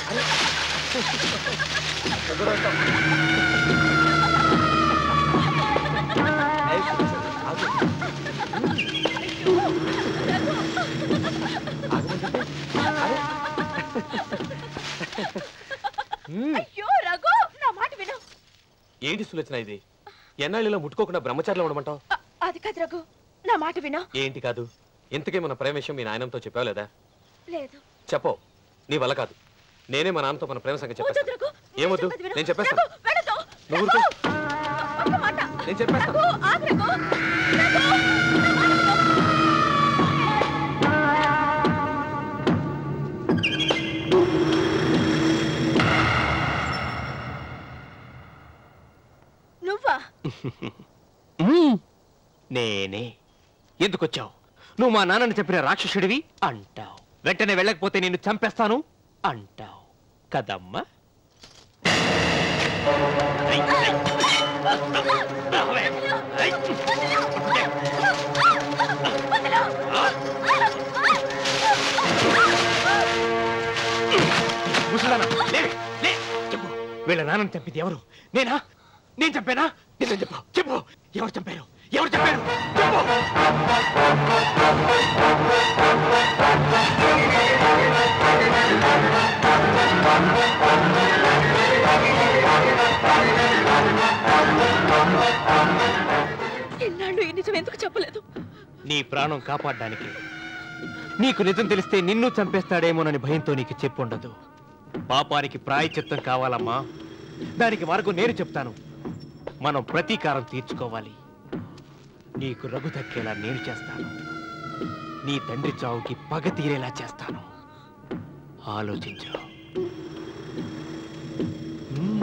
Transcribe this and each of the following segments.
అయ్యో రఘు నా మాట విను ఏంటి సులోచన ఇది ఎన్నాళ్ళలో ముట్టుకోకుండా బ్రహ్మచారిలో ఉండమంటావు అ- అది కాదు రఘు నా మాట విను ఏంటి కాదు ఇంతకీ మన ప్రేమ విషయం మీ నాయనంతో చెప్పావు లేదా లేదు చెప్పవు నీ వల్ల కాదు నేనే మా నాన్నతో మన ప్రేమ సంగతి వద్దు చెప్పేస్తాను రఘు ఏమొద్దు చెప్పేది విను. నేను చెప్పేస్తాను రఘు, వెళ్ళొద్దు. నువ్వు రఘు, ఊరుకో. ఒక్క మాట నేను చెప్పేస్తాను రఘు, ఆగు రఘు. రఘు, నా మాట విను. నువ్వా నేనే ఎందుకొచ్చావు నువ్వు మా నాన్నని చెప్పిన రాక్షసుడివి అంటావు వెంటనే వెళ్ళకపోతే నిన్ను చంపేస్తాను అంటావు కదమ్మా ఐ, ఐ. రావే. ఐ. ముసలానా, లేవే, లే. చెప్పు వీళ్ళ నాన్నని చంపింది ఎవరు నేనా నేను చంపానా నిజం చెప్పు చెప్పు ఎవరు చంపారు ఎవరు చంపారు చెప్పు ఇన్నాళ్ళు ఈ నిజం ఎందుకు చెప్పలేదు నీ ప్రాణం కాపాడడానికి నీకు నిజం తెలిస్తే నిన్ను చంపేస్తాడేమోనని భయంతో నీకు చెప్పుండదు పాపానికి ప్రాయచిత్తం కావాలమ్మా దానికి మార్గం నేను చెప్తాను మనం ప్రతీకారం తీర్చుకోవాలి నీకు రఘు దక్కేలా నేను చేస్తాను నీ తండ్రి చావుకి పగ తీరేలా చేస్తాను ఆలోచించు మ్మ్.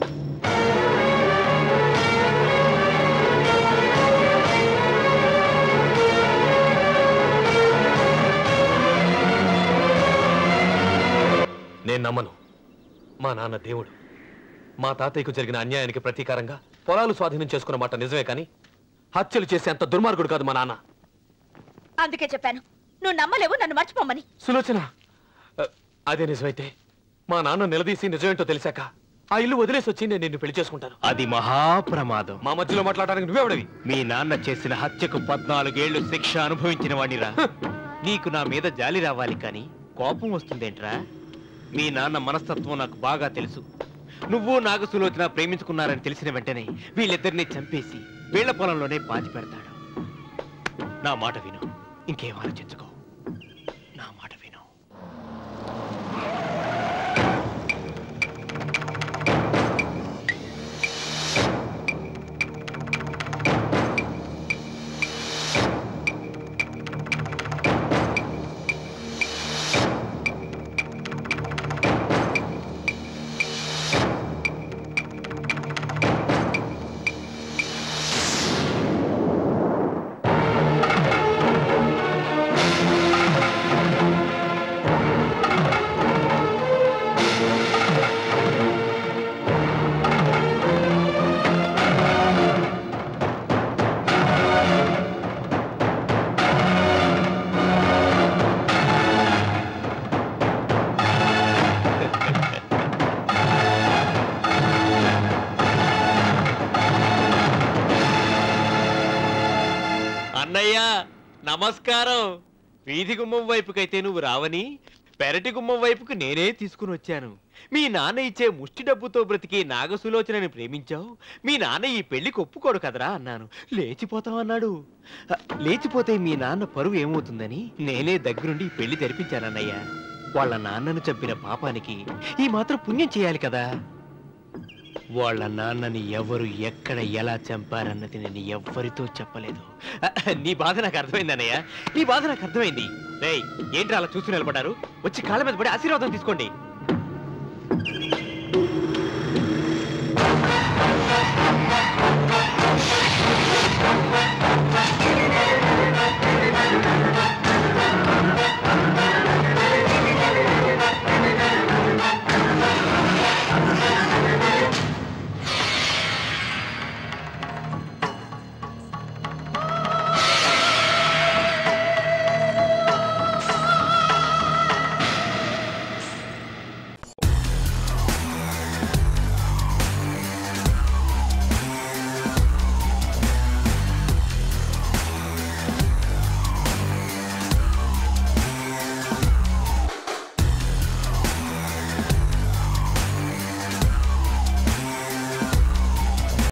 నేను నమ్మను మా నాన్న దేవుడు మా తాతయ్యకు జరిగిన అన్యాయానికి ప్రతీకారంగా పొలాలు స్వాధీనం చేసుకున్న మాట నిజమే కానీ హత్యలు చేసే అంత దుర్మార్గుడు కాదు మా నాన్న అందుకే చెప్పాను నువ్వు నమ్మలేవు నన్ను మర్చిపోమని సులోచన అ, అదే నిజమైతే మా నాన్న నిలదీసి నిజమేంటో తెలిసాక ఆ ఇల్లు వదిలేసి వచ్చి నేను నిన్ను పెళ్లి చేసుకుంటాను అది మహాప్రమాదం మా మధ్యలో మాట్లాడడానికి నువ్వెవడవి మీ నాన్న చేసిన హత్యకు పద్నాలుగేళ్లు శిక్ష అనుభవించిన వాణిరా నీకు నా మీద జాలి రావాలి కానీ కోపం వస్తుందేంట్రా మీ నాన్న మనస్తత్వం నాకు బాగా తెలుసు నువ్వు నాగసులోచన ప్రేమించుకున్నారని తెలిసిన వెంటనే వీళ్ళిద్దరిని చంపేసి వీళ్ల పొలంలోనే పాతి పెడతాడు నా మాట విను ఇంకేం ఆలోచించుకో నా మాట విను అన్నయ్య నమస్కారం వీధి గుమ్మం వైపుకైతే నువ్వు రావని పెరటి గుమ్మం వైపుకు నేనే తీసుకుని వచ్చాను మీ నాన్న ఇచ్చే ముష్టి డబ్బుతో బ్రతికి నాగసులోచనని ప్రేమించావు మీ నాన్న ఈ పెళ్లికి ఒప్పుకోడు కదరా అన్నాను లేచిపోతాం అన్నాడు అ, లేచిపోతే మీ నాన్న పరువు ఏమవుతుందని నేనే దగ్గరుండి ఈ పెళ్లి తెరిపించానన్నయ్య వాళ్ళ నాన్నను చంపిన పాపానికి ఈ మాత్రం పుణ్యం చేయాలి కదా వాళ్ళ నాన్నని ఎవరు ఎక్కడ ఎలా చంపారన్నది నేను ఎవ్వరితో చెప్పలేదు అహ, నీ బాధ నాకు అర్థమైంది అన్నయ్య నీ బాధ నాకు అర్థమైంది రేయ్ ఏంట్రా అలా చూస్తూ నిలబడ్డారు వచ్చి కాళ్ళ మీద పడి ఆశీర్వాదం తీసుకోండి